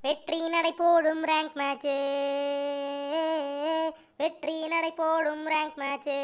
வெற்றி நடை போடும் ரேங்க் மேட்ச்சு வெற்றி நடை போடும் ரேங்க் மேட்ச்சு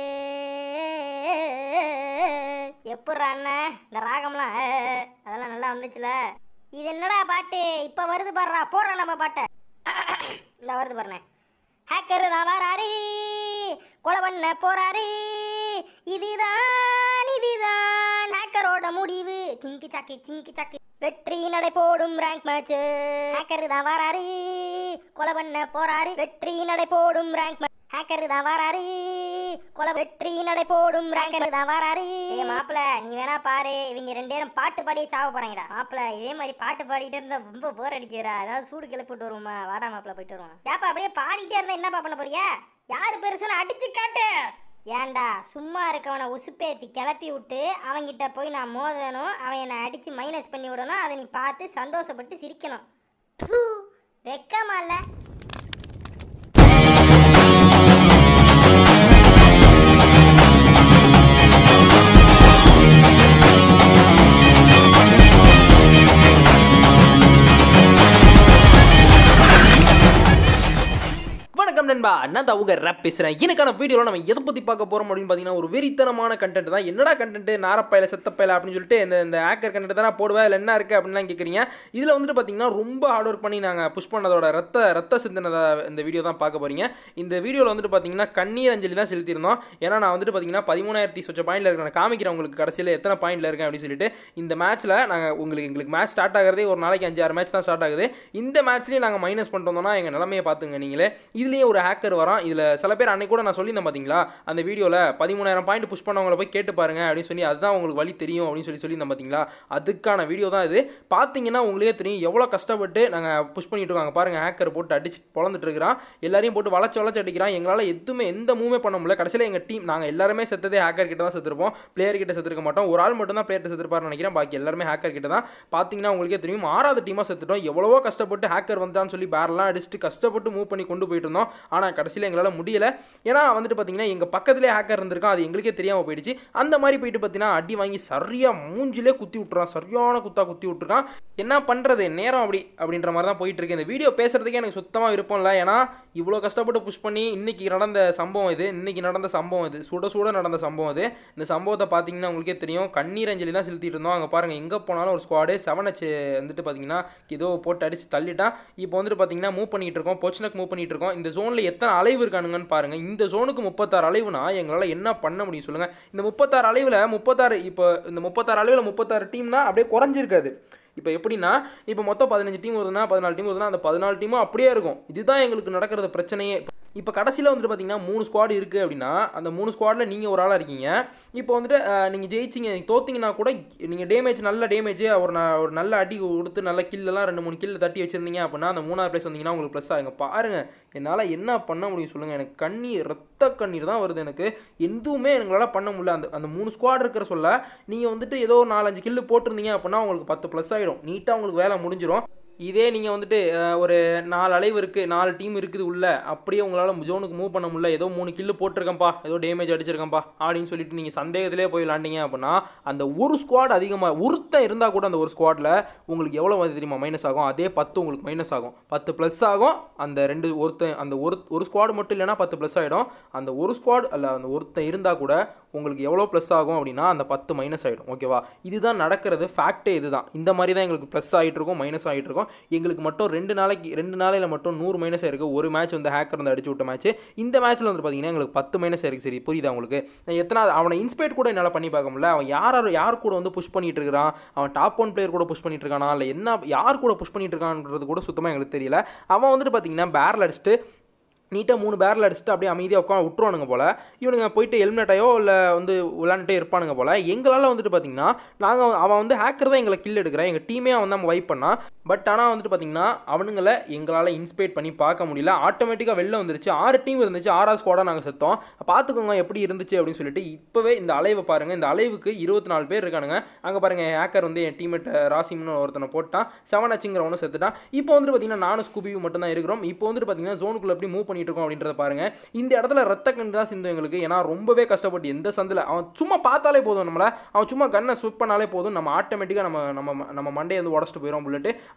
எப்பட்றா அண்ணன் இந்த ராகம்லாம் அஹ், அதெல்லாம் நல்லா வந்துச்சுல இது என்னடா பாட்டு இப்போ வருது பாடுறா போடுறா நம்ம பாட்டை இந்த வருது பாருண்ணே ஹேக்கர் தான் வராரு கொலை பண்ண போறாரு இதுதான் இதுதான் ஹேக்கரோட முடிவு சிங்கு சாக்கு சிங்கு சாக்கு வெற்றி நடை போடும் ரேங்க் மேட்ச் ஹேக்கர் தான் வராரு கொலை பண்ண போறாரு வெற்றி நடை போடும் ரேங்க் ஹேக்கர் தான் வராரு கொலை வெற்றி நடை போடும் ரேங்கர் தான் வராரு ஏ மாப்பிள நீ வேணா பாரு இவங்க ரெண்டு பேரும் பாட்டு பாடியே சாவ போறாங்கடா மாப்பிள இதே மாதிரி பாட்டு பாடிட்டே இருந்தா ரொம்ப போர் அடிக்கிறா ஏதாவது சூடு கிளப்பிட்டு வருவோமா வாடா மாப்பிள போயிட்டு வருவோம் ஏப்பா அப்படியே பாடிட்டே இருந்தா என்னப்பா பண்ண போறியா யாரு பெருசுன்னு அடிச்சு காட்டு ஏன்டா சும்மா இருக்கவனை உசுப்பேத்தி கிளப்பி விட்டு அவன்கிட்ட போய் நான் மோதணும் அவன் என்னை அடிச்சு மைனஸ் பண்ணி விடணும் அதை நீ பார்த்து சந்தோஷப்பட்டு சிரிக்கணும் ப்பு, வெக்கமா இல்ல வணக்கம் நண்பா நான் தான் உங்க ரப் பேசுகிறேன் எனக்கான வீடியோவில் நம்ம எதை பற்றி பார்க்க போகிறோம் அப்படின்னு பார்த்தீங்கன்னா ஒரு வெறித்தனமான கண்டென்ட் தான் என்னடா கண்டென்ட் நாரப்பையில செத்தப்பையில அப்படின்னு சொல்லிட்டு இந்த இந்த ஆக்கர் கண்டென்ட் தான் போடுவேன் இல்லை என்ன இருக்குது அப்படின்லாம் கேட்குறீங்க இதில் வந்துட்டு பார்த்தீங்கன்னா ரொம்ப ஹார்ட் ஒர்க் பண்ணி நாங்கள் புஷ் பண்ணதோட ரத்த ரத்த சிந்தனதை இந்த வீடியோ தான் பார்க்க போகிறீங்க இந்த வீடியோவில் வந்துட்டு பார்த்தீங்கன்னா கண்ணீர் அஞ்சலி தான் செலுத்தியிருந்தோம் ஏன்னா நான் வந்துட்டு பார்த்தீங்கன்னா பதிமூணாயிரத்தி சொச்ச பாயிண்டில் இருக்கேன் நான் காமிக்கிறேன் உங்களுக்கு கடைசியில் எத்தனை பாயிண்டில் இருக்கேன் அப்படின்னு சொல்லிட்டு இந்த மேட்ச்சில் நாங்கள் உங்களுக்கு எங்களுக்கு மேட்ச் ஸ்டார்ட் ஆகிறதே ஒரு நாளைக்கு அஞ்சு ஆறு மேட்ச் தான் ஸ்டார்ட் ஆகுது இந்த மேட்ச்லேயே நாங்கள் மைனஸ் பண்ணிட்டு வந்தோம்னா எங்கள் நிலமையை பார்த்துங்க நீங்களே இதுலேயே ஒரு ஹேக்கர் வரான் இதில் சில பேர் அன்னைக்கு கூட நான் சொல்லியிருந்தேன் பார்த்தீங்களா அந்த வீடியோவில் பதிமூணாயிரம் பாயிண்ட் புஷ் பண்ணவங்கள போய் கேட்டு பாருங்க அப்படின்னு சொல்லி அதுதான் உங்களுக்கு வழி தெரியும் அப்படின்னு சொல்லி சொல்லியிருந்தேன் பார்த்தீங்களா அதுக்கான வீடியோ தான் இது பார்த்தீங்கன்னா உங்களுக்கே தெரியும் எவ்வளோ கஷ்டப்பட்டு நாங்கள் புஷ் பண்ணிட்டு இருக்காங்க பாருங்கள் ஹேக்கர் போட்டு அடிச்சு பொழந்துட்டு இருக்கிறான் எல்லாரையும் போட்டு வளைச்சு வளைச்சு அடிக்கிறான் எங்களால் எதுவுமே எந்த மூவே பண்ண முடியல கடைசியில் எங்கள் டீம் நாங்கள் எல்லாருமே செத்ததே ஹேக்கர் கிட்ட தான் செத்துருப்போம் பிளேயர் கிட்ட செத்துருக்க மாட்டோம் ஒரு ஆள் மட்டும் தான் பிளேயர் செத்துருப்பாருன்னு நினைக்கிறேன் பாக்கி எல்லாருமே ஹேக்கர் கிட்ட தான் பார்த்தீங்கன்னா உங்களுக்கே தெரியும் ஆறாவது டீமாக செத்துட்டோம் எவ்வளவோ கஷ்டப்பட்டு ஹேக்கர் வந்தான்னு சொல்லி பேரெல்லாம் அடிச்சுட்டு கஷ்டப்பட்டு மூவ் பண்ணி கொண்டு போயிட்டு இருந்தோம் ஆனால் கடைசியில் எங்களால் முடியல ஏன்னா வந்துட்டு பார்த்தீங்கன்னா எங்கள் பக்கத்துலேயே ஹேக்கர் இருந்திருக்கான் அது எங்களுக்கே தெரியாமல் போயிடுச்சு அந்த மாதிரி போயிட்டு பார்த்தீங்கன்னா அடி வாங்கி சரியாக மூஞ்சிலே குத்தி விட்டுறான் சரியான குத்தா குத்தி விட்டுருக்கான் என்ன பண்ணுறது நேரம் அப்படி அப்படின்ற மாதிரி தான் போயிட்டு இருக்கு இந்த வீடியோ பேசுறதுக்கே எனக்கு சுத்தமாக விருப்பம் இல்லை ஏன்னா இவ்வளோ கஷ்டப்பட்டு புஷ் பண்ணி இன்னைக்கு நடந்த சம்பவம் இது இன்னைக்கு நடந்த சம்பவம் இது சுட சுட நடந்த சம்பவம் இது இந்த சம்பவத்தை பார்த்தீங்கன்னா உங்களுக்கே தெரியும் கண்ணீர் அஞ்சலி தான் செலுத்திட்டு இருந்தோம் அங்கே பாருங்கள் எங்கே போனாலும் ஒரு ஸ்குவாடு செவன் ஹெச் வந்துட்டு பார்த்தீங்கன்னா ஏதோ போட்டு அடிச்சு தள்ளிட்டான் இப்போ வந்துட்டு பார்த்தீங்கன்னா மூவ் பண்ணிட்டு இருக்கோம் பொச்சனக்கு மூவ் பண்ணிட்டு இருக்கோம் இந்த ஜோனில் எத்தனை அலைவு இருக்கானுங்கன்னு பாருங்கள் இந்த ஜோனுக்கு முப்பத்தாறு அலைவுனா எங்களால் என்ன பண்ண முடியும் சொல்லுங்கள் இந்த முப்பத்தாறு அலைவில் முப்பத்தாறு இப்போ இந்த முப்பத்தாறு அலைவில் முப்பத்தாறு டீம்னா அப்படியே குறைஞ்சிருக்காது இப்போ எப்படின்னா இப்போ மொத்தம் பதினஞ்சு டீம் வருதுன்னா பதினாலு டீம் வருதுன்னா அந்த பதினாலு டீமும் அப்படியே இருக்கும் இதுதான் எங்களுக்கு நடக்கிறது பிரச்சனையே இப்போ கடைசியில் வந்துட்டு பார்த்தீங்கன்னா மூணு ஸ்குவாட் இருக்குது அப்படின்னா அந்த மூணு ஸ்குவாடில் நீங்கள் ஒரு ஆளாக இருக்கீங்க இப்போ வந்துட்டு நீங்கள் ஜெயிச்சிங்க தோத்தீங்கன்னா கூட நீங்கள் டேமேஜ் நல்ல டேமேஜ் ஒரு ந- ஒரு நல்ல அடி கொடுத்து நல்ல கில்லெல்லாம் ரெண்டு மூணு கில் தட்டி வச்சிருந்தீங்க அப்படின்னா அந்த மூணாவது பிளேஸ் வந்தீங்கன்னா உங்களுக்கு ப்ளஸ் ஆகுங்க பாருங்கள் என்னால் என்ன பண்ண முடியும் சொல்லுங்கள் எனக்கு கண்ணீர் ரத்த கண்ணீர் தான் வருது எனக்கு எதுவுமே எங்களால் பண்ண முடியல அந்த அந்த மூணு ஸ்குவாட் இருக்கிற சொல்ல நீங்கள் வந்துட்டு ஏதோ ஒரு நாலஞ்சு கில்லு போட்டிருந்தீங்க அப்படின்னா உங்களுக்கு பத்து ப்ளஸ் ஆகிடும் நீட்டாக உங்களுக்கு வேலை முடிஞ்சிடும் இதே நீங்கள் வந்துட்டு அஹ், ஒரு நாலு அலைவு இருக்குது நாலு டீம் இருக்குது உள்ள அப்படியே உங்களால் ஜோனுக்கு மூவ் பண்ண முடியல ஏதோ மூணு கில்லு போட்டிருக்கேன்ப்பா ஏதோ டேமேஜ் அடிச்சிருக்கேன்ப்பா அப்படின்னு சொல்லிட்டு நீங்கள் சந்தேகத்திலே போய் விளாண்டிங்க அப்படின்னா அந்த ஒரு ஸ்குவாட் அதிகமாக ஒருத்தன் இருந்தால் கூட அந்த ஒரு ஸ்குவாடில் உங்களுக்கு எவ்வளோ வந்து தெரியுமா மைனஸ் ஆகும் அதே பத்து உங்களுக்கு மைனஸ் ஆகும் பத்து ப்ளஸ் ஆகும் அந்த ரெண்டு ஒருத்தன் அந்த ஒரு ஒரு ஸ்குவாட் மட்டும் இல்லைன்னா பத்து ப்ளஸ் ஆகிடும் அந்த ஒரு ஸ்குவாட் அல்ல அந்த ஒருத்தன் இருந்தால் கூட உங்களுக்கு எவ்வளோ ப்ளஸ் ஆகும் அப்படின்னா அந்த பத்து மைனஸ் ஆகிடும் ஓகேவா இதுதான் நடக்கிறது ஃபேக்டே இதுதான் இந்த மாதிரி தான் எங்களுக்கு ப்ளஸ் ஆகிட்டு இருக்கும் மைனஸ் ஆகிட்டு இருக்கும் எங்களுக்கு மட்டும் ரெண்டு நாளைக்கு ரெண்டு நாளையில் மட்டும் நூறு மைனஸ் இருக்குது ஒரு மேட்ச் வந்து ஹேக்கர் வந்து அடிச்சு விட்ட மேட்ச் இந்த மேட்ச்சில் வந்து பார்த்தீங்கன்னா எங்களுக்கு பத்து மைனஸ் இருக்குது சரி புரியுதா உங்களுக்கு நான் எத்தனை அவனை இன்ஸ்பைட் கூட என்னால் பண்ணி பார்க்க முடியல அவன் யார் யார் யார் கூட வந்து புஷ் பண்ணிட்டு இருக்கிறான் அவன் டாப் ஒன் பிளேயர் கூட புஷ் பண்ணிட்டு இருக்கானா இல்லை என்ன யார் கூட புஷ் பண்ணிட்டு இருக்கான்றது கூட சுத்தமாக எங்களுக்கு தெரியல அவன் வந்துட்டு பார்த்தீங்கன்னா பேரல் அடிச்சுட்டு நீட்டாக மூணு பேரில் அடிச்சுட்டு அப்படியே அமைதியாக உட்காந்து விட்ருவானுங்க போல் இவனுங்க போயிட்டு ஹெல்மெட்டையோ இல்லை வந்து விளாண்டுட்டே இருப்பானுங்க போல் எங்களால் வந்துட்டு பார்த்தீங்கன்னா நாங்கள் அவன் வந்து ஹேக்கர் தான் எங்களை கில் எடுக்கிறேன் எங்கள் டீமே அவன் தான் வைப் பண்ணான் பட் ஆனால் வந்துட்டு பார்த்தீங்கன்னா அவனுங்களை எங்களால் இன்ஸ்பைட் பண்ணி பார்க்க முடியல ஆட்டோமேட்டிக்காக வெளில வந்துருச்சு ஆறு டீம் இருந்துச்சு ஆறாவது ஸ்குவாடாக நாங்கள் செத்தோம் பார்த்துக்கோங்க எப்படி இருந்துச்சு அப்படின்னு சொல்லிட்டு இப்போவே இந்த அலைவை பாருங்கள் இந்த அலைவுக்கு இருபத்தி நாலு பேர் இருக்கானுங்க அங்கே பாருங்கள் ஹேக்கர் வந்து என் டீம்மேட் ராசிம்னு ஒருத்தனை போட்டான் செவன் அச்சுங்கிறவனும் செத்துட்டான் இப்போ வந்துட்டு பார்த்தீங்கன்னா நானும் ஸ்கூபியும் மட்டும் தான் இருக்கிறோம் இப்போ வந்துட்டு பார்த்தீங்கன்னா ஜோனுக்குள்ள எப்படி மூவ் பண்ணிட்டு இருக்கோம் அப்படின்றத பாருங்க இந்த இடத்துல ரத்த கண்டு தான் சிந்தும் எங்களுக்கு ஏன்னா ரொம்பவே கஷ்டப்பட்டு எந்த சந்தில் அவன் சும்மா பார்த்தாலே போதும் நம்மள அவன் சும்மா கண்ணை ஸ்விப் பண்ணாலே போதும் நம்ம ஆட்டோமேட்டிக்காக நம்ம நம்ம நம்ம மண்டையை வந்து உடச்சிட்டு போயிடும் புல்லட்டு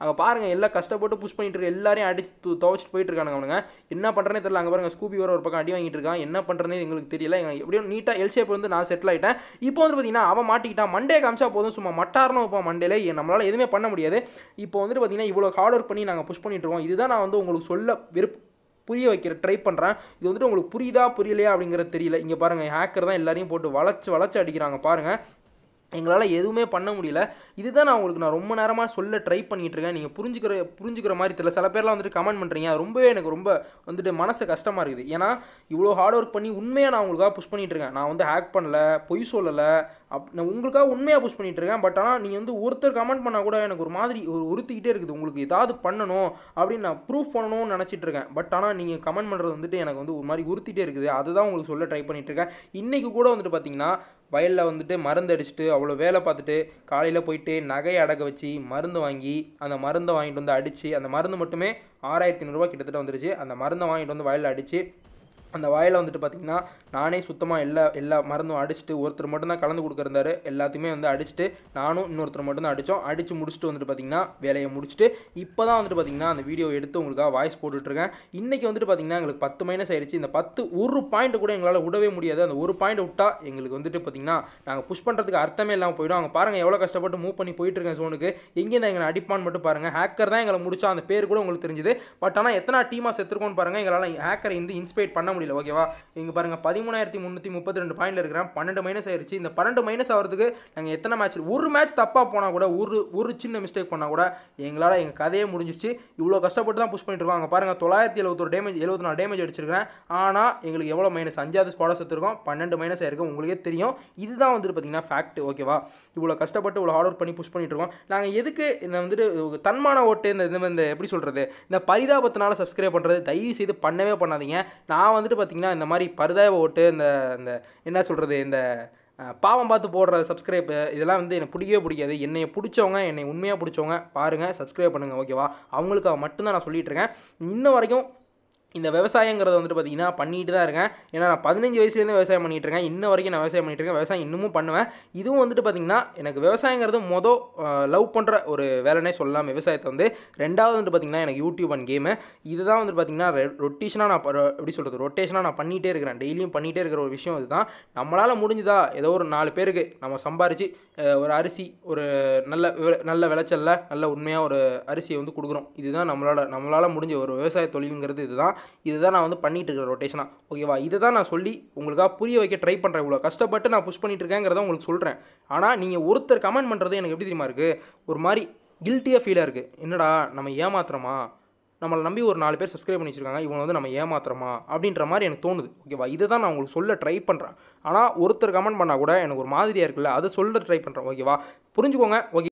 அங்கே பாருங்கள் எல்லாம் கஷ்டப்பட்டு புஷ் பண்ணிட்டு இருக்க எல்லாரையும் அடிச்சு து- துவைச்சிட்டு போயிட்டு இருக்கானுங்க அவனுங்க என்ன பண்ணுறேனே தெரியல அங்கே பாருங்க ஸ்கூபி வர ஒரு பக்கம் அடி வாங்கிட்டு இருக்கான் என்ன பண்ணுறதே எங்களுக்கு தெரியல எங்க எப்படியும் நீட்டாக எல்ஷேப் வந்து நான் செட்டில் ஆகிட்டேன் இப்போ வந்து பார்த்தீங்கன்னா அவன் மாட்டிக்கிட்டான் மண்டே காமிச்சா போதும் சும்மா மட்டாரணும் வைப்பான் மண்டேல நம்மளால் எதுவுமே பண்ண முடியாது இப்போ வந்துட்டு பார்த்தீங்கன்னா இவ்வளோ ஹார்ட் ஒர்க் பண்ணி நாங்கள் புஷ் பண்ணிட்டு இருக்கோம் இதுதான் நான் வந்து உங்களுக்கு சொல்ல விருப்ப புரிய வைக்கிற ட்ரை பண்ணுறேன் இது வந்துட்டு உங்களுக்கு புரியுதா புரியலையா அப்படிங்கிறது தெரியல இங்கே பாருங்கள் ஹேக்கர் தான் எல்லாரையும் போட்டு வளைச்சு வளைச்சு அடிக்கிறாங்க பாருங்கள் எங்களால் எதுவுமே பண்ண முடியல இதுதான் நான் உங்களுக்கு நான் ரொம்ப நேரமாக சொல்ல ட்ரை பண்ணிட்டு இருக்கேன் நீங்கள் புரிஞ்சுக்கிற புரிஞ்சுக்கிற மாதிரி தெரியல சில பேர்லாம் வந்துட்டு கமெண்ட் பண்ணுறீங்க அது ரொம்பவே எனக்கு ரொம்ப வந்துட்டு மனசு கஷ்டமாக இருக்குது ஏன்னா இவ்வளோ ஹார்ட் ஒர்க் பண்ணி உண்மையாக நான் உங்களுக்காக புஷ் பண்ணிட்டு இருக்கேன் நான் வந்து ஹேக் பண்ணல பொய் சொல்லலை அப் நான் உங்களுக்காக உண்மையாக புஷ் பண்ணிட்டு இருக்கேன் பட் ஆனால் நீங்கள் வந்து ஒருத்தர் கமெண்ட் பண்ணால் கூட எனக்கு ஒரு மாதிரி ஒரு உறுத்திக்கிட்டே இருக்குது உங்களுக்கு ஏதாவது பண்ணணும் அப்படின்னு நான் ப்ரூஃப் பண்ணணும்னு நினச்சிட்டு இருக்கேன் பட் ஆனால் நீங்கள் கமெண்ட் பண்ணுறது வந்துட்டு எனக்கு வந்து ஒரு மாதிரி உறுத்திட்டே இருக்குது அதுதான் உங்களுக்கு சொல்ல ட்ரை பண்ணிட்டு இருக்கேன் இன்றைக்கி கூட வந்துட்டு பார்த்தீங்கன்னா வயலில் வந்துட்டு மருந்து அடிச்சுட்டு அவ்வளோ வேலை பார்த்துட்டு காலையில் போயிட்டு நகையை அடக்க வச்சு மருந்து வாங்கி அந்த மருந்தை வாங்கிட்டு வந்து அடித்து அந்த மருந்து மட்டுமே ஆறாயிரத்தி ஐநூறுரூவா கிட்டத்தட்ட வந்துருச்சு அந்த மருந்தை வாங்கிட்டு வந்து வயலில் அடித்து அந்த வயலில் வந்துட்டு பார்த்தீங்கன்னா நானே சுத்தமாக எல்லா எல்லா மருந்தும் அடிச்சுட்டு ஒருத்தர் மட்டும்தான் கலந்து கொடுக்குறாரு எல்லாத்தையுமே வந்து அடிச்சுட்டு நானும் இன்னொருத்தர் மட்டும்தான் அடித்தோம் அடித்து முடிச்சுட்டு வந்துட்டு பார்த்தீங்கன்னா வேலையை முடிச்சுட்டு இப்போ தான் வந்துட்டு பார்த்தீங்கன்னா அந்த வீடியோ எடுத்து உங்களுக்காக வாய்ஸ் போட்டுட்ருக்கேன் இன்றைக்கி வந்துட்டு பார்த்தீங்கன்னா எங்களுக்கு பத்து மைனஸ் ஆயிடுச்சு இந்த பத்து ஒரு பாயிண்ட் கூட எங்களால் விடவே முடியாது அந்த ஒரு பாயிண்ட் விட்டா எங்களுக்கு வந்துட்டு பார்த்தீங்கன்னா நாங்கள் புஷ் பண்ணுறதுக்கு அர்த்தமே இல்லாமல் போயிடும் அவங்க பாருங்கள் எவ்வளோ கஷ்டப்பட்டு மூவ் பண்ணி போயிட்டு இருக்கேன் ஜோனுக்கு எங்கேருந்து எங்களை அடிப்பான்னு மட்டும் பாருங்கள் ஹேக்கர் தான் எங்களை முடிச்சா அந்த பேர் கூட உங்களுக்கு தெரிஞ்சுது பட் ஆனால் எத்தனை டீமாக செத்துருக்கோன்னு பாருங்கள் எங்களால் ஹேக்கரை வந்து இன்ஸ்பைட் பண்ண முடியல ஓகேவா இங்கே பாருங்கள் பதிமூணாயிரத்தி முந்நூற்றி முப்பத்தி ரெண்டு பாயிண்டில் இருக்கிறேன் பன்னெண்டு மைனஸ் ஆயிருச்சு இந்த பன்னெண்டு மைனஸ் ஆகிறதுக்கு நாங்கள் எத்தனை மேட்ச் ஒரு மேட்ச் தப்பாக போனால் கூட ஒரு ஒரு சின்ன மிஸ்டேக் பண்ணால் கூட எங்களால் எங்கள் கதையே முடிஞ்சிருச்சு இவ்வளோ கஷ்டப்பட்டு தான் புஷ் பண்ணிட்டு இருக்கோம் அங்கே பாருங்கள் தொள்ளாயிரத்தி எழுபத்தொரு டேமேஜ் எழுபத்தி நாலு டேமேஜ் அடிச்சிருக்கேன் ஆனால் எங்களுக்கு எவ்வளோ மைனஸ் அஞ்சாவது ஸ்குவாட செத்துருக்கோம் பன்னெண்டு மைனஸ் ஆயிருக்கு உங்களுக்கே தெரியும் இதுதான் வந்துட்டு பார்த்தீங்கன்னா ஃபேக்ட் ஓகேவா இவ்வளோ கஷ்டப்பட்டு இவ்வளோ ஹார்ட் ஒர்க் பண்ணி புஷ் பண்ணிட்டு இருக்கோம் நாங்கள் எதுக்கு இந்த வந்துட்டு தன்மான ஓட்டு இந்த இந்த- இந்த எப்படி சொல்கிறது இந்த பரிதாபத்தினால சப்ஸ்கிரைப் பண்ணுறது தயவு செய்து பண்ணவே பண்ணாதீங்க நான் வந்துட்டு பார்த்தீங்கன்னா இந்த மாதிரி பரிதாப ஓட்டு இந்த இந்த என்ன சொல்கிறது இந்த அஹ், பாவம் பார்த்து போடுற சப்ஸ்கிரைப் இதெல்லாம் வந்து எனக்கு பிடிக்கவே பிடிக்காது என்னை பிடிச்சவங்க என்னை உண்மையாக பிடிச்சவங்க பாருங்கள் சப்ஸ்கிரைப் பண்ணுங்கள் ஓகேவா அவங்களுக்கு மட்டும்தான் நான் சொல்லிட்டு இருக்கேன் இன்ன வரைக்கும் இந்த விவசாயங்கிறத வந்துட்டு பார்த்தீங்கன்னா பண்ணிட்டு தான் இருக்கேன் ஏன்னா நான் பதினஞ்சு வயசுலேருந்து விவசாயம் பண்ணிட்டு இருக்கேன் இன்ன வரைக்கும் நான் விவசாயம் பண்ணிட்டு இருக்கேன் விவசாயம் இன்னமும் பண்ணுவேன் இதுவும் வந்துட்டு பார்த்தீங்கன்னா எனக்கு விவசாயங்கிறது மொதல் லவ் பண்ணுற ஒரு வேலைனே சொல்லலாம் விவசாயத்தை வந்து ரெண்டாவது வந்துட்டு பார்த்தீங்கன்னா எனக்கு யூடியூப் அண்ட் கேமு இதுதான் வந்துட்டு பார்த்தீங்கன்னா ரொட்டேஷனாக நான் ப- எப்படி சொல்கிறது ரொட்டேஷனாக நான் பண்ணிகிட்டே இருக்கிறேன் டெய்லியும் பண்ணிகிட்டே இருக்கிற ஒரு விஷயம் இதுதான் நம்மளால் முடிஞ்சுதா ஏதோ ஒரு நாலு பேருக்கு நம்ம சம்பாரித்து ஒரு அரிசி ஒரு நல்ல விளை- நல்ல விளைச்சல்ல நல்ல உண்மையாக ஒரு அரிசியை வந்து கொடுக்குறோம் இதுதான் நம்மளால் நம்மளால் முடிஞ்ச ஒரு விவசாய தொழிலுங்கிறது இதுதான் இதுதான் நான் வந்து பண்ணிட்டு இருக்கிற ரொட்டேஷனாக ஓகேவா இதை தான் நான் சொல்லி உங்களுக்காக புரிய வைக்க ட்ரை பண்ணுறேன் இவ்வளோ கஷ்டப்பட்டு நான் புஷ் பண்ணிட்டு இருக்கேங்கிறத உங்களுக்கு சொல்கிறேன் ஆனால் நீங்கள் ஒருத்தர் கமெண்ட் பண்ணுறது எனக்கு எப்படி தெரியுமா இருக்குது ஒரு மாதிரி கில்ட்டியாக ஃபீலாக இருக்குது என்னடா நம்ம ஏமாத்துறோமா நம்மளை நம்பி ஒரு நாலு பேர் சப்ஸ்கிரைப் பண்ணி வச்சிருக்காங்க இவங்க வந்து நம்ம ஏமாத்துறோமா அப்படின்ற மாதிரி எனக்கு தோணுது ஓகேவா இதை தான் நான் உங்களுக்கு சொல்ல ட்ரை பண்ணுறேன் ஆனால் ஒருத்தர் கமெண்ட் பண்ணால் கூட எனக்கு ஒரு மாதிரியாக இருக்குல்ல அதை சொல்ல ட்ரை பண்ணுறேன் ஓகேவா புரிஞ்சுக்கோங்க ஓகே